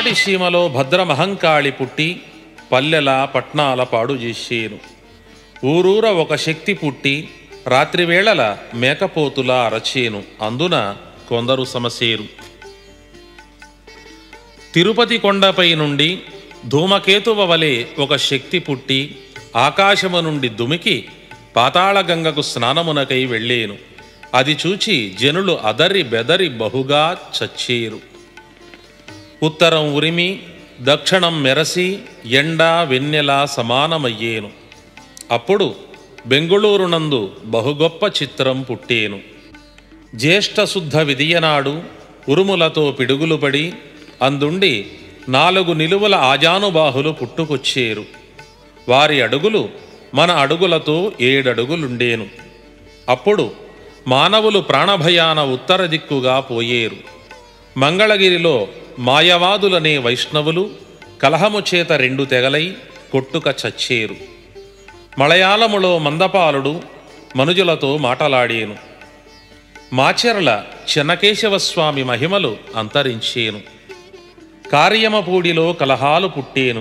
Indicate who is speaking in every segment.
Speaker 1: పలనాటి సీమలో భద్రమహంకాళి పుట్టి పల్లెల పట్నాల పాడు చేసేను ఊరూర ఒక శక్తి పుట్టి రాత్రివేళల మేకపోతులా అరచేను అందున కొందరు సమసేరు తిరుపతి కొండపై నుండి ధూమకేతువ వలె ఒక శక్తి పుట్టి ఆకాశము నుండి దుమికి పాతాళగంగకు స్నానమునకై వెళ్ళేను అది చూచి జనులు అదరి బెదరి బహుగా చచ్చేరు ఉత్తరం ఉరిమి దక్షిణం మెరసి ఎండ వెన్నెల సమానమయ్యేను అప్పుడు బెంగుళూరునందు బహుగొప్ప చిత్రం పుట్టేను జ్యేష్ఠ శుద్ధ విధియనాడు ఉరుములతో పిడుగులు పడి అందుండి నాలుగు నిలువల ఆజానుబాహులు పుట్టుకొచ్చేరు వారి అడుగులు మన అడుగులతో ఏడడుగులుండేను అప్పుడు మానవులు ప్రాణభయాన ఉత్తర దిక్కుగా పోయేరు మంగళగిరిలో మాయవాదులనే వైష్ణవులు కలహము చేత రెండు తెగలై కొట్టుక చచ్చేరు మలయాళములో మందపాలుడు మనుజులతో మాటలాడేను మాచెర్ల చెన్నకేశవస్వామి మహిమలు అంతరించేను కార్యమపూడిలో కలహాలు పుట్టేను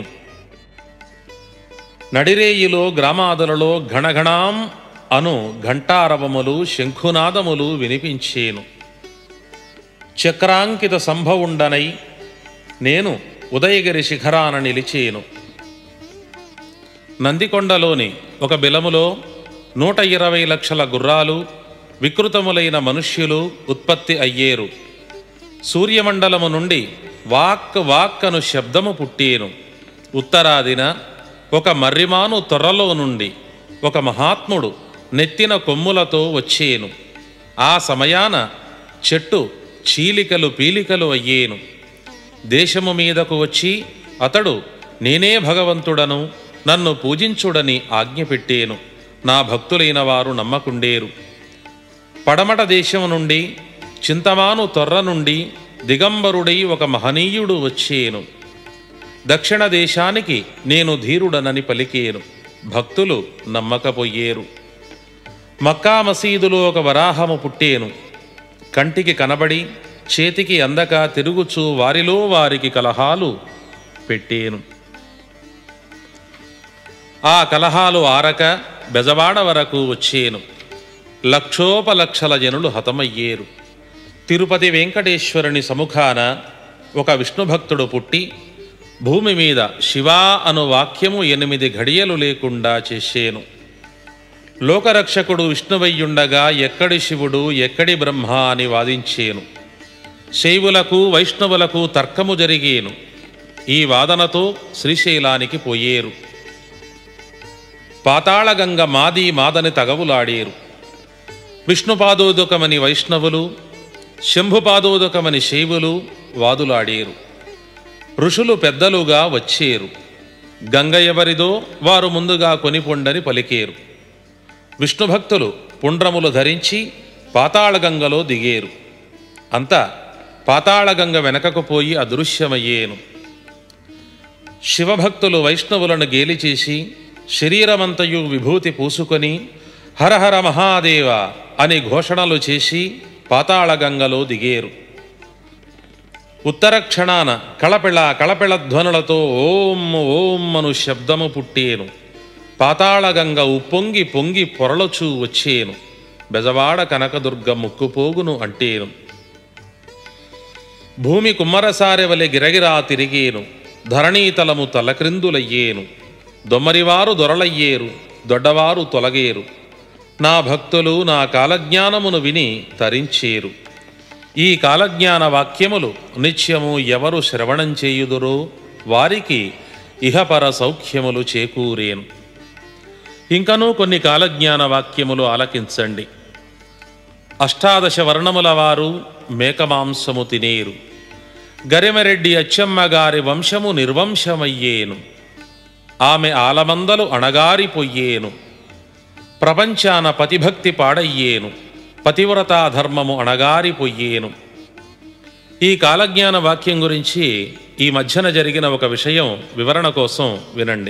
Speaker 1: నడిరేయిలో గ్రామాదులలో ఘణఘణాం అను ఘంటారవములు శంఖునాదములు వినిపించేను చక్రాంకిత సంభవుండనై నేను ఉదయగిరి శిఖరాన నిలిచేను నందికొండలోని ఒక బిలములో నూట ఇరవై లక్షల గుర్రాలు వికృతములైన మనుష్యులు ఉత్పత్తి అయ్యేరు సూర్యమండలము నుండి వాక్ వాక్ అను శబ్దము పుట్టేను ఉత్తరాదిన ఒక మర్రిమాను తొర్రలో నుండి ఒక మహాత్ముడు నెత్తిన కొమ్ములతో వచ్చేను ఆ సమయాన చెట్టు చీలికలు పీలికలు అయ్యేను దేశము మీదకు వచ్చి అతడు నేనే భగవంతుడను నన్ను పూజించుడని ఆజ్ఞ పెట్టేను నా భక్తులైన వారు నమ్మకుండేరు పడమట దేశము నుండి చింతమాను తొర్ర నుండి దిగంబరుడై ఒక మహనీయుడు వచ్చేను దక్షిణ దేశానికి నేను ధీరుడనని పలికేను భక్తులు నమ్మకపోయేరు మక్కా మసీదులో ఒక వరాహము పుట్టేను కంటికి కనబడి చేతికి అందక తిరుగుచూ వారిలో వారికి కలహాలు పెట్టేను ఆ కలహాలు ఆరక బెజవాడ వరకు వచ్చేను లక్షోపలక్షల జనులు హతమయ్యేరు తిరుపతి వెంకటేశ్వరుని సముఖాన ఒక విష్ణుభక్తుడు పుట్టి భూమి మీద శివా అను వాక్యము ఎనిమిది ఘడియలు లేకుండా చేసేను లోకరక్షకుడు విష్ణువయ్యుండగా ఎక్కడి శివుడు ఎక్కడి బ్రహ్మ అని వాదించేను శైవులకు వైష్ణవులకు తర్కము జరిగేను ఈ వాదనతో శ్రీశైలానికి పోయేరు పాతాళగంగ మాది మాదని తగవులాడేరు విష్ణుపాదోదకమని వైష్ణవులు శంభుపాదోదకమని శైవులు వాదులాడేరు ఋషులు పెద్దలుగా వచ్చేరు గంగ ఎవరిదో వారు ముందుగా కొనిపొండని పలికేరు విష్ణుభక్తులు పుండ్రములు ధరించి పాతాళగంగలో దిగేరు అంతా పాతాళగంగ వెనకకు పోయి అదృశ్యమయ్యేను శివభక్తులు వైష్ణవులను గేలి చేసి శరీరమంతయు విభూతి పూసుకొని హరహర మహాదేవ అని ఘోషణలు చేసి పాతాళగంగలో దిగేరు ఉత్తర క్షణాన కళపిళ కళపిళ ధ్వనులతో ఓం ఓం అను శబ్దము పుట్టేను పాతాళగంగ ఉప్పొంగి పొంగి పొరలచూ వచ్చేను బెజవాడ కనకదుర్గ ముక్కుపోగును అంటేను భూమి కుమ్మరసారె వలె గిరగిరా తిరిగేను ధరణీతలము తలక్రిందులయ్యేను దొమ్మరివారు దొరలయ్యేరు దొడ్డవారు తొలగేరు నా భక్తులు నా కాలజ్ఞానమును విని తరించేరు ఈ కాలజ్ఞాన వాక్యములు నిత్యము ఎవరు శ్రవణం చేయుదురో వారికి ఇహపర సౌఖ్యములు చేకూరేను ఇంకనూ కొన్ని కాలజ్ఞాన వాక్యములు ఆలకించండి అష్టాదశ వర్ణముల వారు మేకమాంసము తినేరు గరిమెరెడ్డి అచ్చమ్మ గారి వంశము నిర్వంశమయ్యేను ఆమె ఆలమందలు అణగారిపోయేను ప్రపంచాన పతిభక్తి పాడయ్యేను పతివ్రతా ధర్మము అణగారిపోయేను ఈ కాలజ్ఞాన వాక్యం గురించి ఈ మధ్యన జరిగిన ఒక విషయం వివరణ కోసం వినండి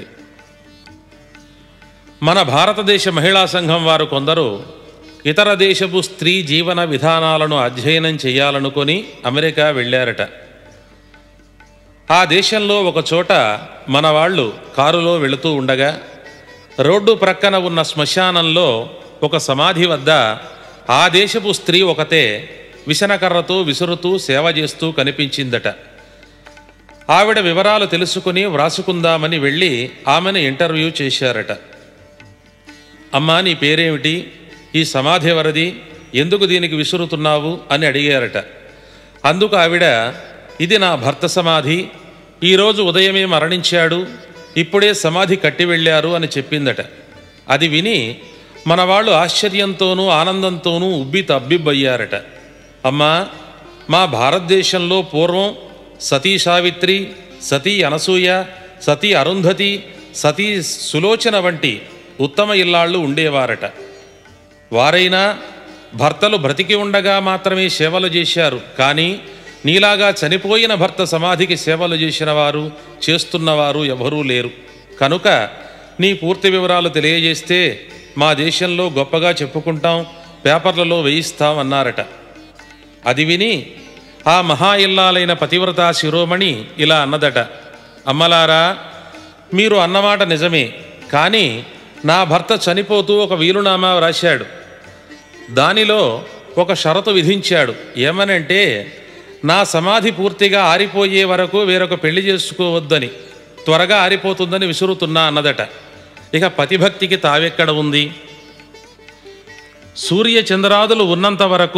Speaker 1: మన భారతదేశ మహిళా సంఘం వారు కొందరు ఇతర దేశపు స్త్రీ జీవన విధానాలను అధ్యయనం చేయాలనుకొని అమెరికా వెళ్ళారట ఆ దేశంలో ఒక చోట మన వాళ్ళు కారులో వెళుతూ ఉండగా రోడ్డు ప్రక్కన ఉన్న శ్మశానంలో ఒక సమాధి వద్ద ఆ దేశపు స్త్రీ ఒకతే విసనకర్రతో విసురుతూ సేవ చేస్తూ కనిపించిందట ఆవిడ వివరాలు తెలుసుకుని వ్రాసుకుందామని వెళ్ళి ఆమెను ఇంటర్వ్యూ చేశారట అమ్మా నీ పేరేమిటి ఈ సమాధి ఎవరిది ఎందుకు దీనికి విసురుతున్నావు అని అడిగారట అందుకు ఆవిడ ఇది నా భర్త సమాధి ఈరోజు ఉదయమే మరణించాడు ఇప్పుడే సమాధి కట్టి వెళ్ళారు అని చెప్పిందట అది విని మన వాళ్ళు ఆశ్చర్యంతోనూ ఆనందంతోనూ ఉబ్బి తబ్బిబ్బయ్యారట అమ్మా మా భారతదేశంలో పూర్వం సతీ సావిత్రి సతీ అనసూయ సతీ అరుంధతి సతీ సులోచన వంటి ఉత్తమ ఇల్లాళ్ళు ఉండేవారట వారైనా భర్తలు బ్రతికి ఉండగా మాత్రమే సేవలు చేశారు కానీ నీలాగా చనిపోయిన భర్త సమాధికి సేవలు చేసిన వారు చేస్తున్నవారు ఎవరూ లేరు కనుక నీ పూర్తి వివరాలు తెలియజేస్తే మా దేశంలో గొప్పగా చెప్పుకుంటాం పేపర్లలో వేయిస్తాం అన్నారట అది విని ఆ మహా ఇల్లాలైన పతివ్రత శిరోమణి ఇలా అన్నదట అమ్మలారా మీరు అన్నమాట నిజమే కానీ నా భర్త చనిపోతూ ఒక వీలునామా వ్రాశాడు దానిలో ఒక షరతు విధించాడు ఏమనంటే నా సమాధి పూర్తిగా ఆరిపోయే వరకు వేరొక పెళ్లి చేసుకోవద్దని త్వరగా ఆరిపోతుందని విసురుతున్నా అన్నదట ఇక పతిభక్తికి తావెక్కడ ఉంది సూర్య చంద్రాదులు ఉన్నంత వరకు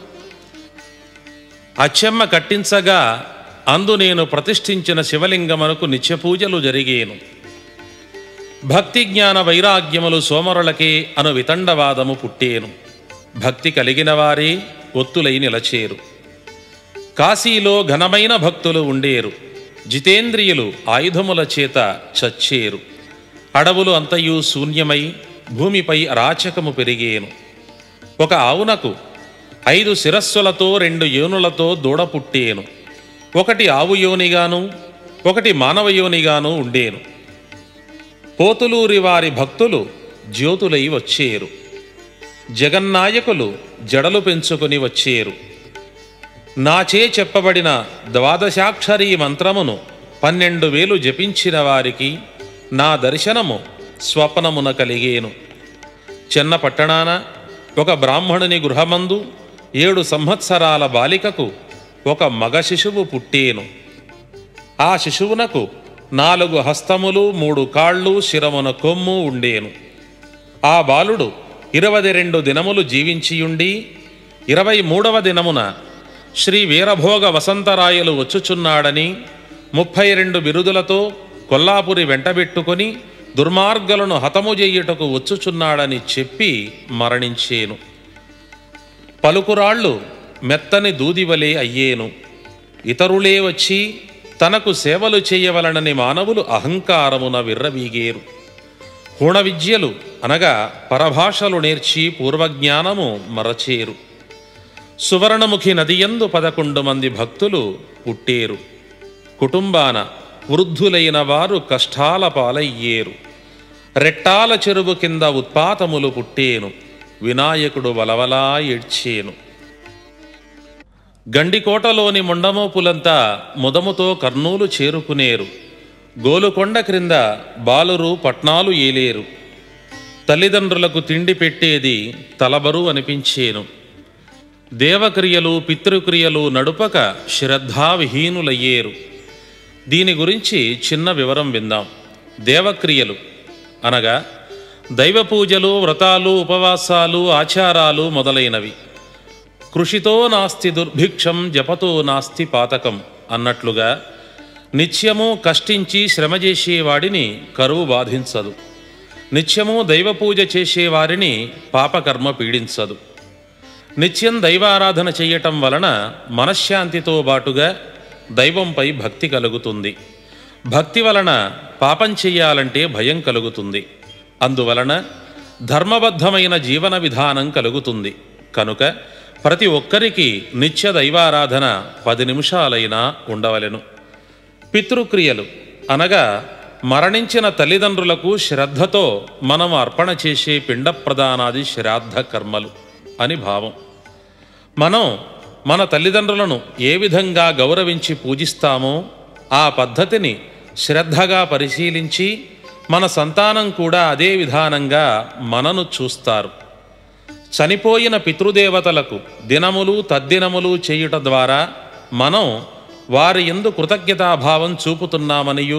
Speaker 1: అచ్చెమ్మ కట్టించగా అందు నేను ప్రతిష్ఠించిన శివలింగమునకు నిత్యపూజలు జరిగేను భక్తి జ్ఞాన వైరాగ్యములు సోమరులకే అను వితండవాదము పుట్టేను భక్తి కలిగిన వారే ఒత్తులై నిలచేరు కాశీలో ఘనమైన భక్తులు ఉండేరు జితేంద్రియులు ఆయుధముల చేత చచ్చేరు అడవులు అంతయు శూన్యమై భూమిపై అరాచకము పెరిగేను ఒక ఆవునకు ఐదు శిరస్సులతో రెండు యోనులతో దూడ పుట్టేను ఒకటి ఆవు యోనిగాను ఒకటి మానవ యోనిగాను ఉండేను పోతులూరి వారి భక్తులు జ్యోతులై వచ్చేరు జగన్నాయకులు జడలు పెంచుకొని వచ్చేరు నాచే చెప్పబడిన ద్వాదశాక్షరీ మంత్రమును పన్నెండు వేలు జపించిన వారికి నా దర్శనము స్వప్నమున కలిగేను చిన్న పట్టణాన ఒక బ్రాహ్మణుని గృహమందు ఏడు సంవత్సరాల బాలికకు ఒక మగ శిశువు పుట్టేను ఆ శిశువునకు నాలుగు హస్తములు మూడు కాళ్ళు శిరమున కొమ్ము ఉండేను ఆ బాలుడు ఇరవై రెండు దినములు జీవించియుండి ఇరవై మూడవ దినమున శ్రీ వీరభోగ వసంతరాయలు వచ్చుచున్నాడని ముప్పై రెండు బిరుదులతో కొల్లాపురి వెంటబెట్టుకొని దుర్మార్గులను హతము చెయ్యుటకు వచ్చుచున్నాడని చెప్పి మరణించేను పలుకురాళ్ళు మెత్తని దూదివలే అయ్యేను ఇతరులే వచ్చి తనకు సేవలు చేయవలనని మానవులు అహంకారమున విర్రవీగేరు హూణ విద్యలు అనగా పరభాషలు నేర్చి పూర్వజ్ఞానము మరచేరు సువర్ణముఖి నదియందు పదకొండు మంది భక్తులు పుట్టేరు కుటుంబాన వృద్ధులైన వారు కష్టాల పాలయ్యేరు రెట్టాల చెరువు కింద ఉత్పాతములు పుట్టేను వినాయకుడు వలవలా ఏడ్చేను గండికోటలోని ముండమోపులంతా ముదముతో కర్నూలు చేరుకునేరు గోలుకొండ క్రింద బాలురు పట్నాలు ఏలేరు తల్లిదండ్రులకు తిండి పెట్టేది తలబరు అనిపించేను దేవక్రియలు పితృక్రియలు నడుపక శ్రద్ధావిహీనులయ్యేరు దీని గురించి చిన్న వివరం విందాం దేవక్రియలు అనగా దైవ పూజలు వ్రతాలు ఉపవాసాలు ఆచారాలు మొదలైనవి కృషితో నాస్తి దుర్భిక్షం జపతో నాస్తి పాతకం అన్నట్లుగా నిత్యము కష్టించి శ్రమ చేసేవాడిని కరువు బాధించదు నిత్యము దైవ పూజ చేసేవారిని పాపకర్మ పీడించదు నిత్యం దైవారాధన చేయటం వలన మనశ్శాంతితో బాటుగా దైవంపై భక్తి కలుగుతుంది భక్తి వలన పాపం చెయ్యాలంటే భయం కలుగుతుంది అందువలన ధర్మబద్ధమైన జీవన విధానం కలుగుతుంది కనుక ప్రతి ఒక్కరికి నిత్య దైవారాధన పది నిమిషాలైనా ఉండవలెను పితృక్రియలు అనగా మరణించిన తల్లిదండ్రులకు శ్రద్ధతో మనం అర్పణ చేసే పిండ ప్రదానాది శ్రాద్ధ కర్మలు అని భావం మనం మన తల్లిదండ్రులను ఏ విధంగా గౌరవించి పూజిస్తామో ఆ పద్ధతిని శ్రద్ధగా పరిశీలించి మన సంతానం కూడా అదే విధానంగా మనను చూస్తారు చనిపోయిన పితృదేవతలకు దినములు తద్దినములు చేయుట ద్వారా మనం వారి ఎందు కృతజ్ఞతాభావం చూపుతున్నామనియు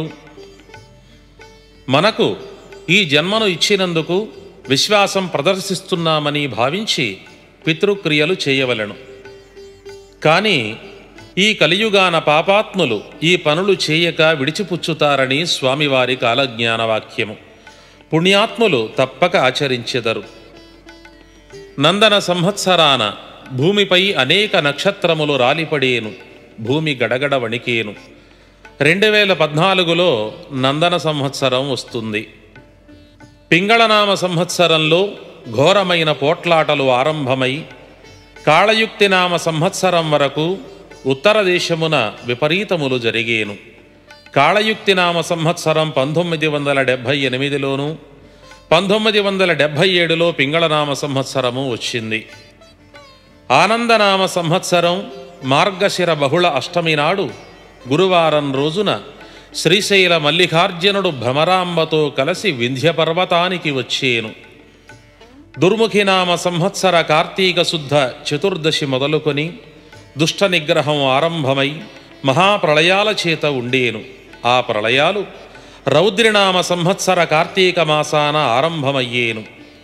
Speaker 1: మనకు ఈ జన్మను ఇచ్చినందుకు విశ్వాసం ప్రదర్శిస్తున్నామని భావించి పితృక్రియలు చేయవలెను కానీ ఈ కలియుగాన పాపాత్ములు ఈ పనులు చేయక విడిచిపుచ్చుతారని స్వామివారి కాలజ్ఞాన వాక్యము పుణ్యాత్ములు తప్పక ఆచరించెదరు నందన సంవత్సరాన భూమిపై అనేక నక్షత్రములు రాలిపడేను భూమి గడగడ వణికేను రెండు వేల పద్నాలుగులో నందన సంవత్సరం వస్తుంది పింగళనామ సంవత్సరంలో ఘోరమైన పోట్లాటలు ఆరంభమై కాళయుక్తి నామ సంవత్సరం వరకు ఉత్తర దేశమున విపరీతములు జరిగేను కాళయుక్తి నామ సంవత్సరం పంతొమ్మిది వందల డెబ్భై ఎనిమిదిలోను పంతొమ్మిది వందల డెబ్భై ఏడులో పింగళనామ సంవత్సరము వచ్చింది ఆనందనామ సంవత్సరం మార్గశిర బహుళ అష్టమి నాడు గురువారం రోజున శ్రీశైల మల్లికార్జునుడు భ్రమరాంబతో కలిసి వింధ్య పర్వతానికి వచ్చేను దుర్ముఖినామ సంవత్సర కార్తీక శుద్ధ చతుర్దశి మొదలుకొని దుష్ట నిగ్రహం ఆరంభమై మహాప్రళయాల చేత ఉండేను ఆ ప్రళయాలు రౌద్రినామ సంవత్సర కార్తీక మాసాన ఆరంభమయ్యేను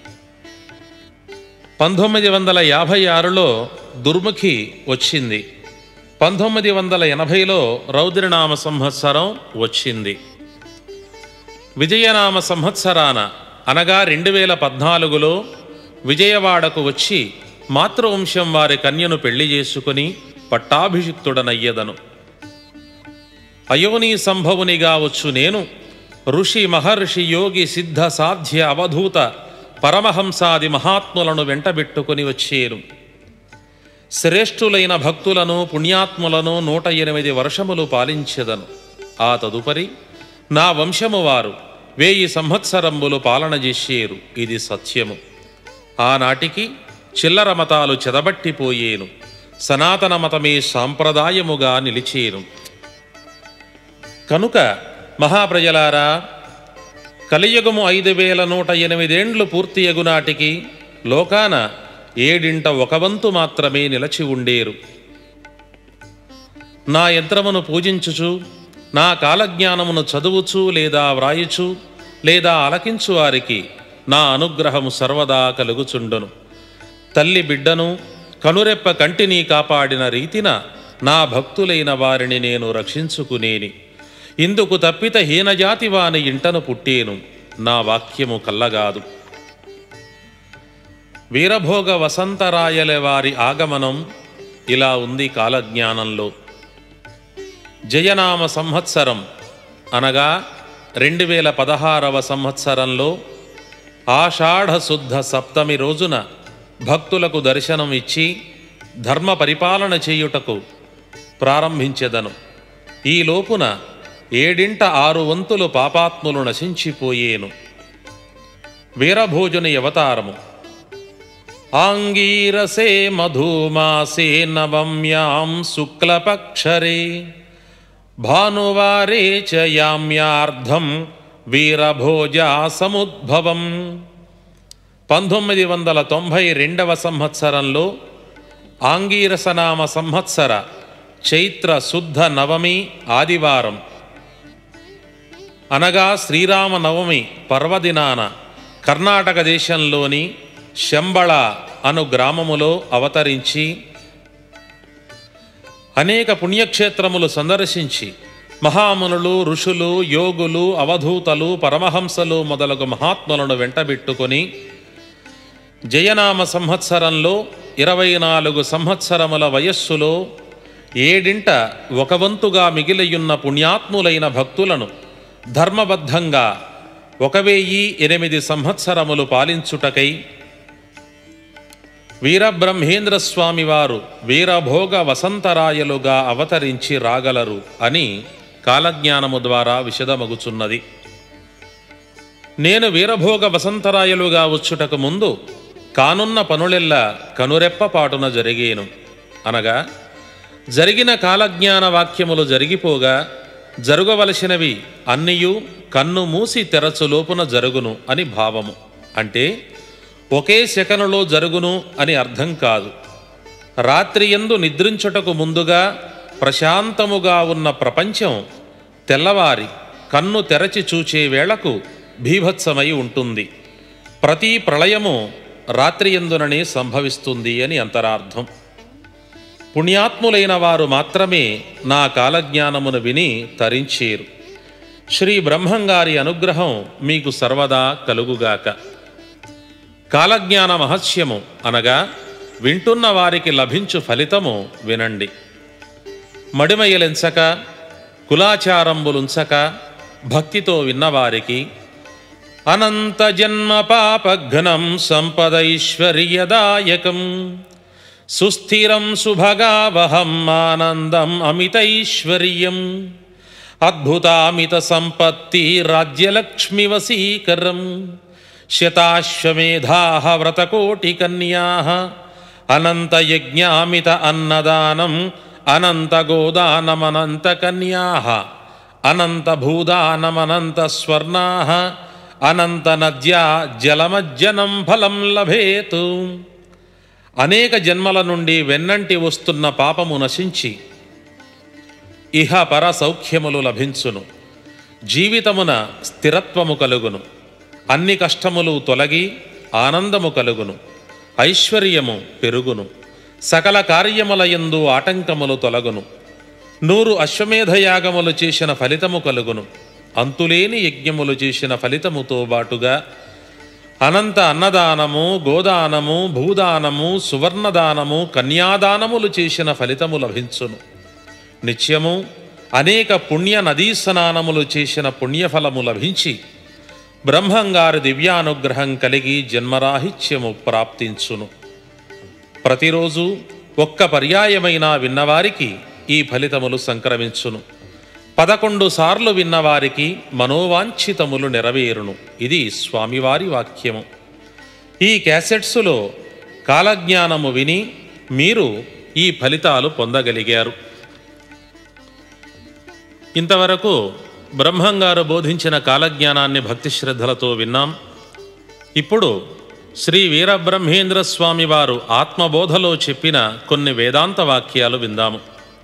Speaker 1: పంతొమ్మిది వందల యాభై ఆరులో దుర్ముఖి వచ్చింది పంతొమ్మిది వందల ఎనభైలో రౌద్రనామ సంవత్సరం వచ్చింది విజయనామ సంవత్సరాన అనగా రెండు వేల పద్నాలుగులో విజయవాడకు వచ్చి మాతృవంశం వారి కన్యను పెళ్లి చేసుకుని పట్టాభిషిక్తుడనయ్యదను అయోని సంభవునిగా వచ్చు నేను ఋషి మహర్షి యోగి సిద్ధ సాధ్య అవధూత పరమహంసాది మహాత్ములను వెంటబెట్టుకుని వచ్చేను శ్రేష్ఠులైన భక్తులను పుణ్యాత్ములను నూట ఎనిమిది వర్షములు పాలించెదను ఆ తదుపరి నా వంశము వారు వేయి సంవత్సరంబులు పాలన చేసేరు ఇది సత్యము ఆనాటికి చిల్లర మతాలు చెదబట్టిపోయేను సనాతన మతమే సాంప్రదాయముగా నిలిచేను కనుక మహాప్రజలారా కలియుగము ఐదు వేల నూట ఎనిమిదేండ్లు పూర్తియగు నాటికి లోకాన ఏడింట ఒక వంతు మాత్రమే నిలచి ఉండేరు నా యంత్రమును పూజించుచు నా కాలజ్ఞానమును చదువుచు లేదా వ్రాయుచు లేదా అలకించు వారికి నా అనుగ్రహము సర్వదా కలుగుచుండును తల్లి బిడ్డను కనురెప్ప కంటిని కాపాడిన రీతిన నా భక్తులైన వారిని నేను రక్షించుకునేని ఇందుకు తప్పిత హీనజాతి వాని ఇంటను పుట్టేను నా వాక్యము కల్లగాదు వీరభోగ వసంతరాయల వారి ఆగమనం ఇలా ఉంది కాలజ్ఞానంలో జయనామ సంవత్సరం అనగా రెండు వేల పదహారవ సంవత్సరంలో ఆషాఢ శుద్ధ సప్తమి రోజున భక్తులకు దర్శనం ఇచ్చి ధర్మ పరిపాలన చేయుటకు ప్రారంభించెదను ఈ లోపున ఏడింట ఆరు వంతులు పాపాత్ములు నశించిపోయేను వీరభోజుని అవతారము ఆంగీరసే మధుమాసే నవమ్యాం శుక్లపక్షరే భానువారే చ యామ్యార్ధం వీరభోజా సముద్భవం పంతొమ్మిది వందల తొంభై రెండవ సంవత్సరంలో ఆంగీరసనామ సంవత్సర చైత్ర శుద్ధ నవమి ఆదివారం అనగా శ్రీరామ నవమి పర్వదినాన కర్ణాటక దేశంలోని శంబళ అను గ్రామములో అవతరించి అనేక పుణ్యక్షేత్రములు సందర్శించి మహామునులు ఋషులు యోగులు అవధూతలు పరమహంసలు మొదలగు మహాత్ములను వెంటబెట్టుకొని జయనామ సంవత్సరంలో ఇరవై నాలుగు సంవత్సరముల వయస్సులో ఏడింట ఒక వంతుగా మిగిలియున్న పుణ్యాత్ములైన భక్తులను ధర్మబద్ధంగా ఒక వెయ్యి ఎనిమిది సంవత్సరములు పాలించుటకై వీరబ్రహ్మేంద్ర స్వామి వారు వీరభోగ వసంతరాయలుగా అవతరించి రాగలరు అని కాలజ్ఞానము ద్వారా విశదమగుచున్నది నేను వీరభోగ వసంతరాయలుగా వచ్చుటకు ముందు కానున్న పనులెల్లా కనురెప్పపాటున జరిగేను అనగా జరిగిన కాలజ్ఞాన వాక్యములు జరిగిపోగా జరగవలసినవి అన్నియు కన్ను మూసి తెరచు లోపున జరుగును అని భావము అంటే ఒకే సెకనులో జరుగును అని అర్థం కాదు రాత్రి ఎందు నిద్రించుటకు ముందుగా ప్రశాంతముగా ఉన్న ప్రపంచం తెల్లవారి కన్ను తెరచి చూచే వేళకు భీభత్సమై ఉంటుంది ప్రతి ప్రళయము రాత్రి ఎందుననే సంభవిస్తుంది అని అంతరార్థం పుణ్యాత్ములైన వారు మాత్రమే నా కాలజ్ఞానమును విని తరించేరు శ్రీ బ్రహ్మంగారి అనుగ్రహం మీకు సర్వదా కలుగుగాక కాలజ్ఞాన మహస్యము అనగా వింటున్న వారికి లభించు ఫలితము వినండి మడిమయ్యలెంచక కులాచారంబులుంచక భక్తితో విన్నవారికి అనంత జన్మ పాపఘ్నం సంపదైశ్వర్యదాయకం సుస్థిరం సుభగావహం ఆనందం అమితైశ్వర్యం అద్భుతామిత సంపత్తి రాజ్యలక్ష్మి వసీకరం శతాశ్వమేధా వ్రతకోటికన్యా అనంతయజ్ఞామిత అన్నదానం అనంతగోదానమనంత కన్యా అనంత భూదానమనంత స్వర్ణా అనంత నద్యా జలమజ్జనం ఫలం లభేతు అనేక జన్మల నుండి వెన్నంటి వస్తున్న పాపము నశించి ఇహ పర సౌఖ్యములు లభించును జీవితమున స్థిరత్వము కలుగును అన్ని కష్టములు తొలగి ఆనందము కలుగును ఐశ్వర్యము పెరుగును సకల కార్యములయందు ఆటంకములు తొలగును నూరు అశ్వమేధయాగములు చేసిన ఫలితము కలుగును అంతులేని యజ్ఞములు చేసిన ఫలితముతో బాటుగా అనంత అన్నదానము గోదానము భూదానము సువర్ణదానము కన్యాదానములు చేసిన ఫలితము లభించును నిత్యము అనేక పుణ్య నదీ స్నానములు చేసిన పుణ్యఫలము లభించి బ్రహ్మంగారి దివ్యానుగ్రహం కలిగి జన్మరాహిత్యము ప్రాప్తించును ప్రతిరోజు ఒక్క పర్యాయమైనా విన్నవారికి ఈ ఫలితములు సంక్రమించును పదకొండు సార్లు విన్నవారికి మనోవాంఛితములు నెరవేరును ఇది స్వామివారి వాక్యము ఈ క్యాసెట్సులో కాలజ్ఞానము విని మీరు ఈ ఫలితాలు పొందగలిగారు ఇంతవరకు బ్రహ్మంగారు బోధించిన కాలజ్ఞానాన్ని భక్తి శ్రద్ధలతో విన్నాం ఇప్పుడు శ్రీ వీరబ్రహ్మేంద్ర స్వామి వారు ఆత్మబోధలో చెప్పిన కొన్ని వేదాంత వాక్యాలు విందాము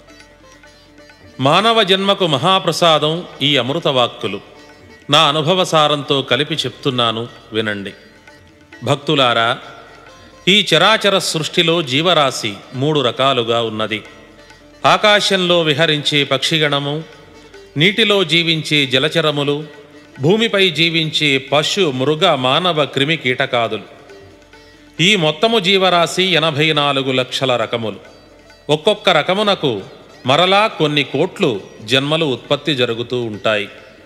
Speaker 1: మానవ జన్మకు మహాప్రసాదం ఈ అమృత వాక్కులు నా అనుభవ సారంతో కలిపి చెప్తున్నాను వినండి భక్తులారా ఈ చరాచర సృష్టిలో జీవరాశి మూడు రకాలుగా ఉన్నది ఆకాశంలో విహరించే పక్షిగణము నీటిలో జీవించే జలచరములు భూమిపై జీవించే పశు మృగ మానవ క్రిమి కీటకాదులు ఈ మొత్తము జీవరాశి ఎనభై నాలుగు లక్షల రకములు ఒక్కొక్క రకమునకు మరలా కొన్ని కోట్లు జన్మలు ఉత్పత్తి జరుగుతూ ఉంటాయి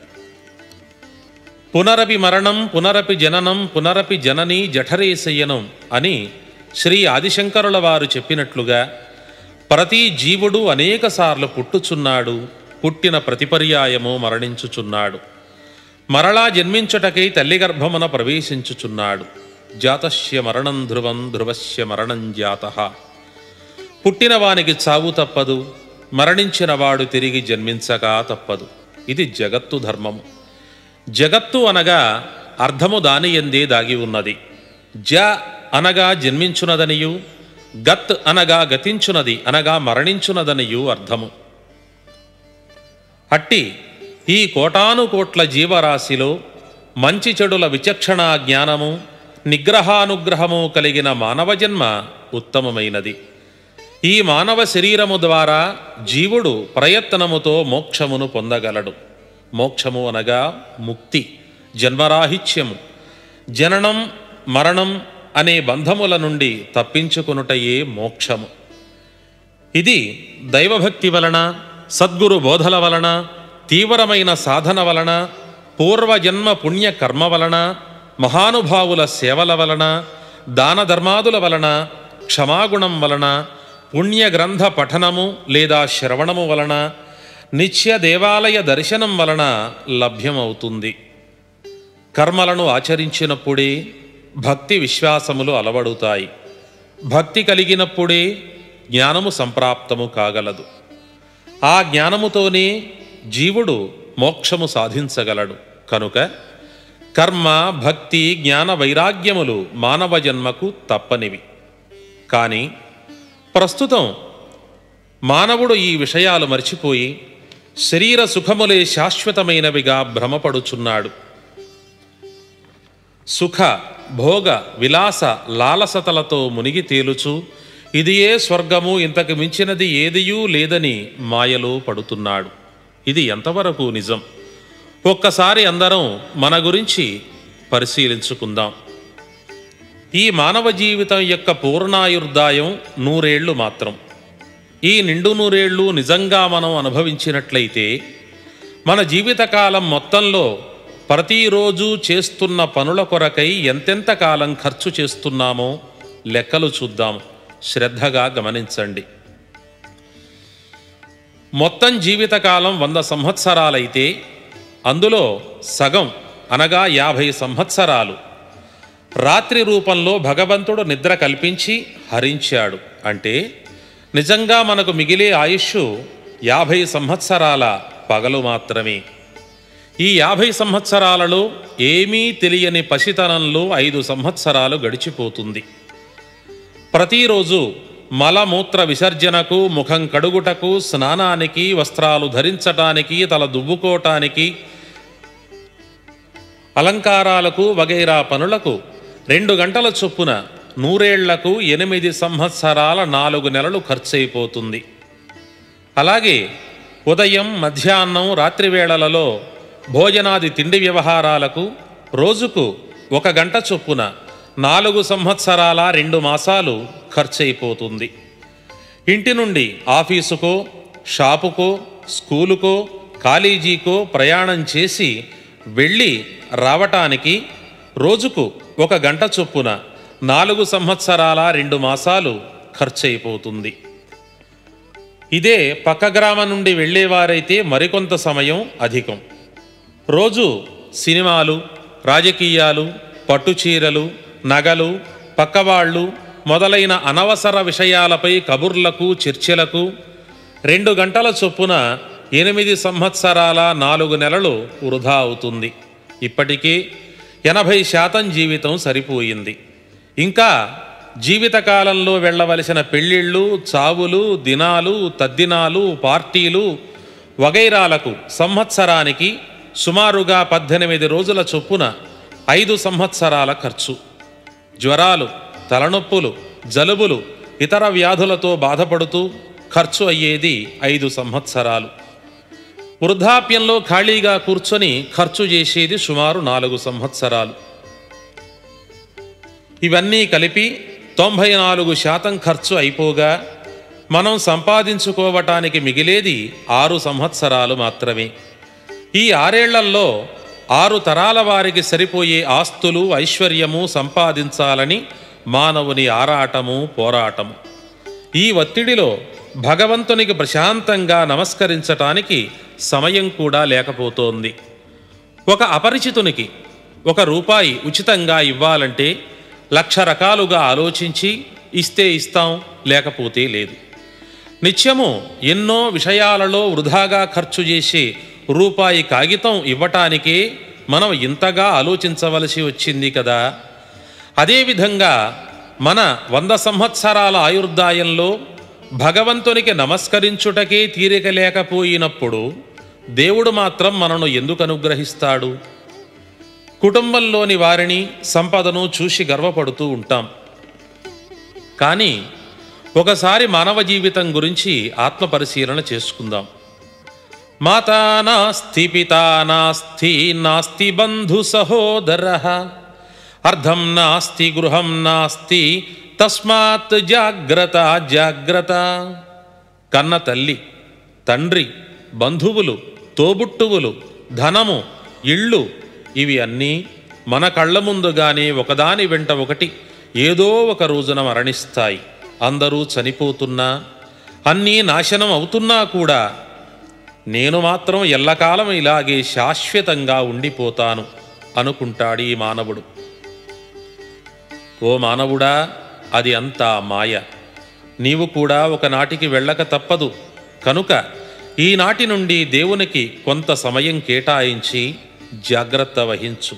Speaker 1: పునరపి మరణం పునరపి జననం పునరపి జనని జఠరేశయనం అని శ్రీ ఆదిశంకరుల వారు చెప్పినట్లుగా ప్రతి జీవుడు అనేకసార్లు పుట్టుచున్నాడు పుట్టిన ప్రతిపర్యాయము మరణించుచున్నాడు మరలా జన్మించుటకై తల్లి గర్భమున ప్రవేశించుచున్నాడు జాతస్య మరణం ధ్రువం ధ్రువస్య మరణం జాత పుట్టిన వానికి చావు తప్పదు మరణించిన వాడు తిరిగి జన్మించక తప్పదు ఇది జగత్తు ధర్మము జగత్తు అనగా అర్థము దాని ఎందే దాగి ఉన్నది జ అనగా జన్మించునదనియు గత్ అనగా గతించునది అనగా మరణించునదనియు అర్థము అట్టి ఈ కోటాను కోట్ల జీవరాశిలో మంచి చెడుల విచక్షణ జ్ఞానము నిగ్రహానుగ్రహము కలిగిన మానవ జన్మ ఉత్తమమైనది ఈ మానవ శరీరము ద్వారా జీవుడు ప్రయత్నముతో మోక్షమును పొందగలడు మోక్షము అనగా ముక్తి జన్మరాహిత్యము జననం మరణం అనే బంధముల నుండి తప్పించుకొనుటయే మోక్షము ఇది దైవభక్తి వలన సద్గురు బోధల వలన తీవ్రమైన సాధన వలన పూర్వజన్మ పుణ్య కర్మ వలన మహానుభావుల సేవల వలన దాన ధర్మాదుల వలన క్షమాగుణం వలన పుణ్య గ్రంథ పఠనము లేదా శ్రవణము వలన నిత్య దేవాలయ దర్శనం వలన లభ్యమవుతుంది కర్మలను ఆచరించినప్పుడే భక్తి విశ్వాసములు అలవడుతాయి భక్తి కలిగినప్పుడే జ్ఞానము సంప్రాప్తము కాగలదు ఆ జ్ఞానముతోనే జీవుడు మోక్షము సాధించగలడు కనుక కర్మ భక్తి జ్ఞాన వైరాగ్యములు మానవ జన్మకు తప్పనివి కానీ ప్రస్తుతం మానవుడు ఈ విషయాలు మర్చిపోయి శరీర సుఖములే శాశ్వతమైనవిగా భ్రమపడుచున్నాడు సుఖ భోగ విలాస లాలసతలతో మునిగి తేలుచు ఇదియే స్వర్గము ఇంతకు మించినది ఏదియూ లేదని మాయలో పడుతున్నాడు ఇది ఎంతవరకు నిజం ఒక్కసారి అందరం మన గురించి పరిశీలించుకుందాం ఈ మానవ జీవితం యొక్క పూర్ణాయుర్దాయం నూరేళ్లు మాత్రం ఈ నిండు నూరేళ్లు నిజంగా మనం అనుభవించినట్లయితే మన జీవితకాలం మొత్తంలో ప్రతిరోజు చేస్తున్న పనుల కొరకై ఎంతెంత కాలం ఖర్చు చేస్తున్నామో లెక్కలు చూద్దాం శ్రద్ధగా గమనించండి మొత్తం జీవితకాలం వంద సంవత్సరాలైతే అందులో సగం అనగా యాభై సంవత్సరాలు రాత్రి రూపంలో భగవంతుడు నిద్ర కల్పించి హరించాడు అంటే నిజంగా మనకు మిగిలే ఆయుష్ యాభై సంవత్సరాల పగలు మాత్రమే ఈ యాభై సంవత్సరాలలో ఏమీ తెలియని పసితనంలో ఐదు సంవత్సరాలు గడిచిపోతుంది ప్రతిరోజు మలమూత్ర విసర్జనకు ముఖం కడుగుటకు స్నానానికి వస్త్రాలు ధరించటానికి తల దువ్వుకోవటానికి అలంకారాలకు వగైరా పనులకు రెండు గంటల చొప్పున నూరేళ్లకు ఎనిమిది సంవత్సరాల నాలుగు నెలలు ఖర్చయిపోతుంది అలాగే ఉదయం మధ్యాహ్నం రాత్రి వేళలలో భోజనాది తిండి వ్యవహారాలకు రోజుకు ఒక గంట చొప్పున నాలుగు సంవత్సరాల రెండు మాసాలు ఖర్చయిపోతుంది ఇంటి నుండి ఆఫీసుకో షాపుకో స్కూలుకో కాలేజీకో ప్రయాణం చేసి వెళ్ళి రావటానికి రోజుకు ఒక గంట చొప్పున నాలుగు సంవత్సరాల రెండు మాసాలు ఖర్చయిపోతుంది ఇదే పక్క గ్రామం నుండి వెళ్ళేవారైతే మరికొంత సమయం అధికం రోజు సినిమాలు రాజకీయాలు పట్టుచీరలు నగలు పక్కవాళ్ళు మొదలైన అనవసర విషయాలపై కబుర్లకు చర్చలకు రెండు గంటల చొప్పున ఎనిమిది సంవత్సరాల నాలుగు నెలలు వృధా అవుతుంది ఇప్పటికే ఎనభై శాతం జీవితం సరిపోయింది ఇంకా జీవితకాలంలో వెళ్ళవలసిన పెళ్ళిళ్ళు చావులు దినాలు తద్దినాలు పార్టీలు వగైరాలకు సంవత్సరానికి సుమారుగా పద్దెనిమిది రోజుల చొప్పున ఐదు సంవత్సరాల ఖర్చు జ్వరాలు తలనొప్పులు జలుబులు ఇతర వ్యాధులతో బాధపడుతూ ఖర్చు అయ్యేది ఐదు సంవత్సరాలు వృద్ధాప్యంలో ఖాళీగా కూర్చొని ఖర్చు చేసేది సుమారు నాలుగు సంవత్సరాలు ఇవన్నీ కలిపి తొంభై నాలుగు శాతం ఖర్చు అయిపోగా మనం సంపాదించుకోవటానికి మిగిలేది ఆరు సంవత్సరాలు మాత్రమే ఈ ఆరేళ్లలో ఆరు తరాల వారికి సరిపోయే ఆస్తులు ఐశ్వర్యము సంపాదించాలని మానవుని ఆరాటము పోరాటము ఈ ఒత్తిడిలో భగవంతునికి ప్రశాంతంగా నమస్కరించటానికి సమయం కూడా లేకపోతోంది ఒక అపరిచితునికి ఒక రూపాయి ఉచితంగా ఇవ్వాలంటే లక్ష రకాలుగా ఆలోచించి ఇస్తే ఇస్తాం లేకపోతే లేదు నిత్యము ఎన్నో విషయాలలో వృధాగా ఖర్చు చేసే రూపాయి కాగితం ఇవ్వటానికే మనం ఇంతగా ఆలోచించవలసి వచ్చింది కదా అదేవిధంగా మన వంద సంవత్సరాల ఆయుర్దాయంలో భగవంతునికి నమస్కరించుటకే తీరిక లేకపోయినప్పుడు దేవుడు మాత్రం మనను ఎందుకు అనుగ్రహిస్తాడు కుటుంబంలోని వారిని సంపదను చూసి గర్వపడుతూ ఉంటాం కానీ ఒకసారి మానవ జీవితం గురించి ఆత్మ పరిశీలన చేసుకుందాం మాతా నాస్తి పితా నాస్తి నాస్తి బంధు సహోదర అర్ధం నాస్తి గృహం నాస్తి తస్మాత్ జాగ్రత్త జాగ్రత్త కన్న తల్లి తండ్రి బంధువులు తోబుట్టువులు ధనము ఇళ్ళు ఇవి అన్నీ మన కళ్ళ ముందుగానే ఒకదాని వెంట ఒకటి ఏదో ఒక రోజున మరణిస్తాయి అందరూ చనిపోతున్నా అన్నీ నాశనం అవుతున్నా కూడా నేను మాత్రం ఎల్లకాలం ఇలాగే శాశ్వతంగా ఉండిపోతాను అనుకుంటాడు ఈ మానవుడు ఓ మానవుడా అది అంతా మాయ నీవు కూడా ఒకనాటికి వెళ్ళక తప్పదు కనుక ఈనాటి నుండి దేవునికి కొంత సమయం కేటాయించి జాగ్రత్త వహించు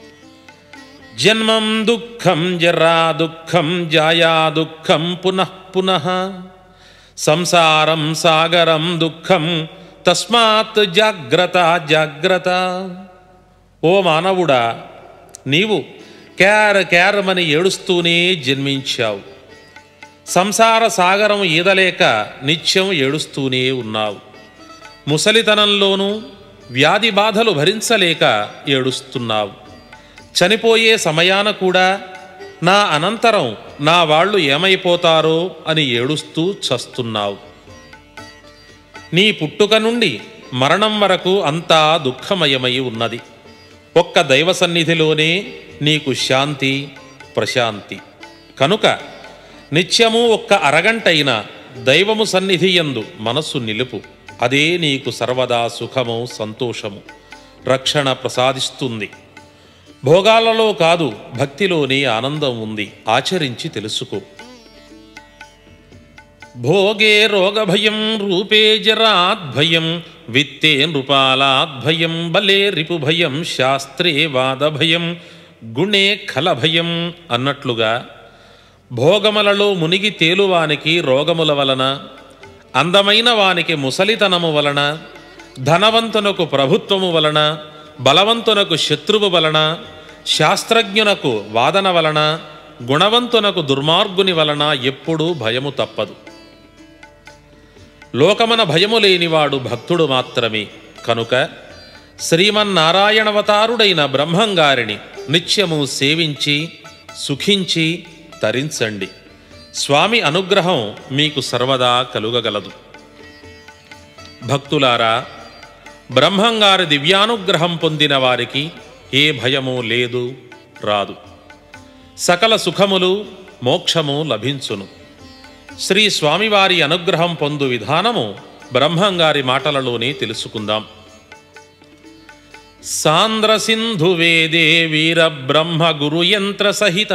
Speaker 1: జన్మం దుఃఖం జరా దుఃఖం జాయా దుఃఖం పునః పునః సంసారం సాగరం దుఃఖం తస్మాత్ జాగ్రత్త జాగ్రత్త ఓ మానవుడా నీవు క్యార క్యారమని ఏడుస్తూనే జన్మించావు సంసార సాగరం ఈదలేక నిత్యం ఏడుస్తూనే ఉన్నావు ముసలితనంలోనూ వ్యాధి బాధలు భరించలేక ఏడుస్తున్నావు చనిపోయే సమయాన కూడా నా అనంతరం నా వాళ్ళు ఏమైపోతారో అని ఏడుస్తూ చస్తున్నావు నీ పుట్టుక నుండి మరణం వరకు అంతా దుఃఖమయమై ఉన్నది ఒక్క దైవ సన్నిధిలోనే నీకు శాంతి ప్రశాంతి కనుక నిత్యము ఒక్క అరగంటైన దైవము సన్నిధి యందు మనస్సు నిలుపు అదే నీకు సర్వదా సుఖము సంతోషము రక్షణ ప్రసాదిస్తుంది భోగాలలో కాదు భక్తిలోనే ఆనందం ఉంది ఆచరించి తెలుసుకో భోగే రోగభయం రూపే జరాద్భయం విత్తే నృపాలాద్భయం బలే రిపుభయం శాస్త్రే వాదభయం గుణే ఖలభయం అన్నట్లుగా భోగములలో మునిగి తేలువానికి రోగముల వలన అందమైన వానికి ముసలితనము వలన ధనవంతునకు ప్రభుత్వము వలన బలవంతునకు శత్రువు వలన శాస్త్రజ్ఞునకు వాదన వలన గుణవంతునకు దుర్మార్గుని వలన ఎప్పుడూ భయము తప్పదు లోకమన భయము లేనివాడు భక్తుడు మాత్రమే కనుక శ్రీమన్నారాయణవతారుడైన బ్రహ్మంగారిని నిత్యము సేవించి సుఖించి తరించండి స్వామి అనుగ్రహం మీకు సర్వదా కలుగగలదు భక్తులారా బ్రహ్మంగారి దివ్యానుగ్రహం పొందిన వారికి ఏ భయము లేదు రాదు సకల సుఖములు మోక్షము లభించును శ్రీ స్వామివారి అనుగ్రహం పొందు విధానము బ్రహ్మంగారి మాటలలోనే తెలుసుకుందాం సాంద్ర సింధు వేదే వీర బ్రహ్మ గురు యంత్ర సహిత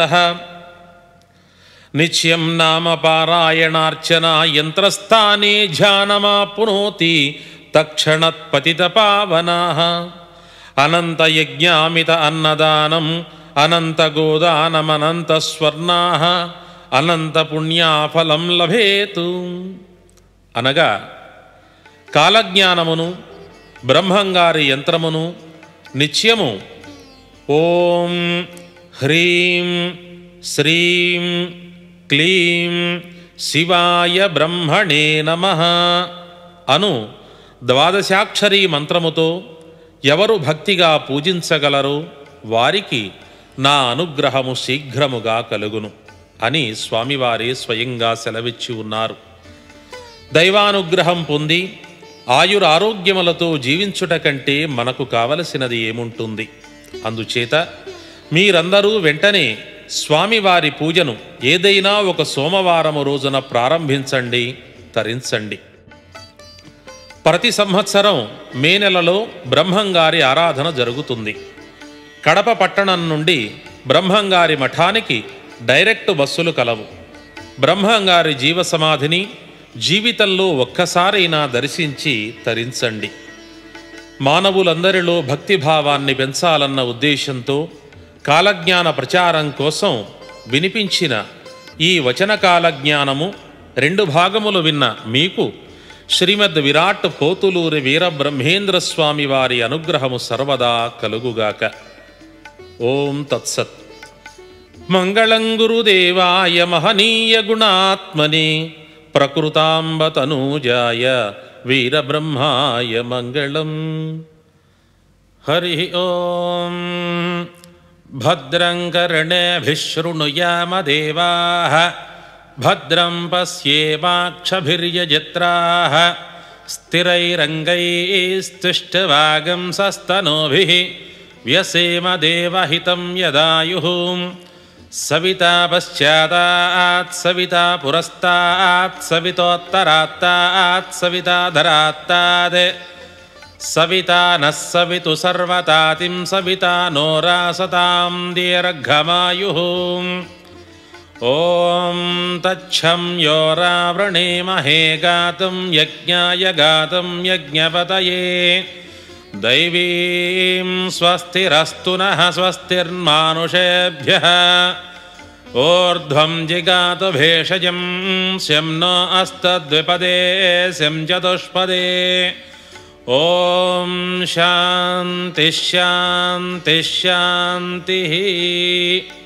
Speaker 1: నిత్యం నామ పారాయణార్చన యంత్రస్థానే ధ్యానమాపునోతి తక్షణత్ పతిత పావనా అనంత యజ్ఞామిత అన్నదానం అనంత గోదానమనంత స్వర్ణా అనంత పుణ్యాఫలం లభేతు అనగా కాలజ్ఞానమును బ్రహ్మంగారి యంత్రమును నిత్యము ఓం హ్రీం శ్రీం క్లీం శివాయ బ్రహ్మణే నమ అను ద్వాదశాక్షరీ మంత్రముతో ఎవరు భక్తిగా పూజించగలరో వారికి నా అనుగ్రహము శీఘ్రముగా కలుగును అని స్వామివారే స్వయంగా సెలవిచ్చి ఉన్నారు దైవానుగ్రహం పొంది ఆయురారోగ్యములతో జీవించుట కంటే మనకు కావలసినది ఏముంటుంది అందుచేత మీరందరూ వెంటనే స్వామివారి పూజను ఏదైనా ఒక సోమవారము రోజున ప్రారంభించండి తరించండి ప్రతి సంవత్సరం మే నెలలో బ్రహ్మంగారి ఆరాధన జరుగుతుంది కడప పట్టణం నుండి బ్రహ్మంగారి మఠానికి డైరెక్ట్ బస్సులు కలవు బ్రహ్మంగారి జీవ సమాధిని జీవితంలో ఒక్కసారైనా దర్శించి తరించండి మానవులందరిలో భక్తిభావాన్ని పెంచాలన్న ఉద్దేశంతో కాలజ్ఞాన ప్రచారం కోసం వినిపించిన ఈ వచన కాలజ్ఞానము రెండు భాగములు విన్న మీకు శ్రీమద్ విరాట్ పోతులూరి వీరబ్రహ్మేంద్ర స్వామి వారి అనుగ్రహము సర్వదా కలుగుగాక ఓం తత్సత్ మంగళం గురుదేవాయ మహనీయ గుణాత్మనే ప్రకృతాంబతనూజాయ వీరబ్రహ్మాయ మంగళం హరి ఓం భద్రం కర్ణేభిశృణుయామదేవాः భద్రం పశ్యేమాక్షభిర్యజత్రాः స్థిరైరంగైస్తుష్టవాగంసస్తనోभिः వ్యసేమ దేవహితం యదాయుः సవితా పశ్చాత్తాత్ సవితా పురస్తాత్ సవితోత్తరాత్తాత్ సవితాధరాత్తాత్ సవితా నః సవితు సర్వతాతిం సవితా నోరాసతాం దీర్ఘమాయు ॐ तच्छं यो रावृणीमहे गातुं यज्ञाय गातुं यज्ञपतये दैवीं स्वस्तिरस्तु नः स्वस्तिर्मानुषेभ्यः ऊर्ध्वं जिगातु भेषजं स्यं न अस्तद्विपदे स्यं चतुष्पदे ॐ शान्तिः शान्तिः शान्तिः